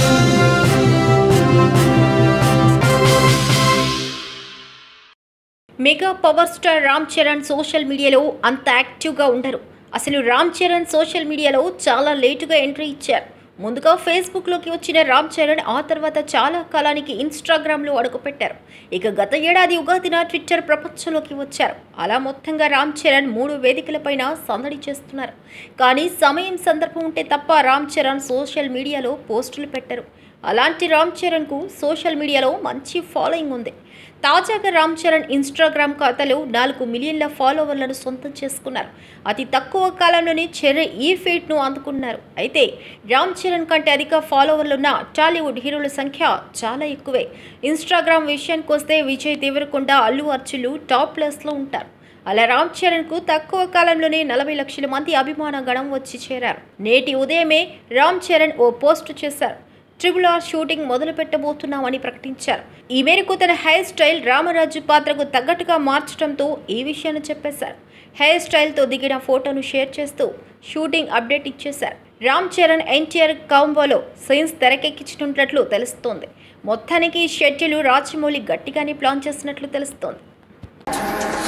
mega power star Ram Charan social మీడియాలో అంత యాక్టివ్గా ఉండరు అసలు రామ్ చరణ్ సోషల్ మీడియాలో చాలా లేటుగా ఎంట్రీ ఇచ్చారు ముందుగా ఫేస్బుక్లోకి వచ్చిన రామ్ చరణ్ ఆ తర్వాత చాలా కాలానికి ఇన్స్టాగ్రామ్లో అడుగుపెట్టారు ఇక గత ఏడాది ఉగాదిన ట్విట్టర్ ప్రపంచంలోకి వచ్చారు అలా మొత్తంగా రామ్ చరణ్ మూడు వేదికలపైన సందడి చేస్తున్నారు కానీ సమయం సందర్భం ఉంటే తప్ప రామ్ చరణ్ సోషల్ మీడియాలో పోస్టులు పెట్టరు అలాంటి రామ్ చరణ్కు సోషల్ మీడియాలో మంచి ఫాలోయింగ్ ఉంది తాజాగా రామ్ చరణ్ ఇన్స్టాగ్రామ్ ఖాతాలో నాలుగు మిలియన్ల ఫాలోవర్లను సొంతం చేసుకున్నారు అతి తక్కువ కాలంలోనే చరణ్ ఈ ఫీట్ను అందుకున్నారు అయితే రామ్ చరణ్ కంటే అధిక ఫాలోవర్లున్న టాలీవుడ్ హీరోల సంఖ్య చాలా ఎక్కువే ఇన్స్టాగ్రామ్ విషయానికి వస్తే విజయ్ దేవరకొండ అల్లు అర్జున్లు టాప్ ప్లేస్లో ఉంటారు అలా రామ్ చరణ్కు తక్కువ కాలంలోనే నలభై లక్షల మంది అభిమాన గణం వచ్చి చేరారు నేటి ఉదయమే రామ్ చరణ్ ఓ పోస్ట్ చేశారు ట్రిపుల్ ఆర్ షూటింగ్ మొదలు పెట్టబోతున్నామని ప్రకటించారు ఈ మేరకు తన హెయిర్ స్టైల్ రామరాజు పాత్రకు తగ్గట్టుగా మార్చడంతో ఈ విషయాన్ని చెప్పేశారు హెయిర్ స్టైల్తో దిగిన ఫోటోను షేర్ చేస్తూ షూటింగ్ అప్డేట్ ఇచ్చేశారు రామ్ చరణ్ ఎన్టీఆర్ కాంబోలో సీన్స్ తెరకెక్కించినట్లు తెలుస్తోంది మొత్తానికి షెడ్యూల్ రాజమౌళి గట్టిగానే ప్లాన్ చేసినట్లు తెలుస్తోంది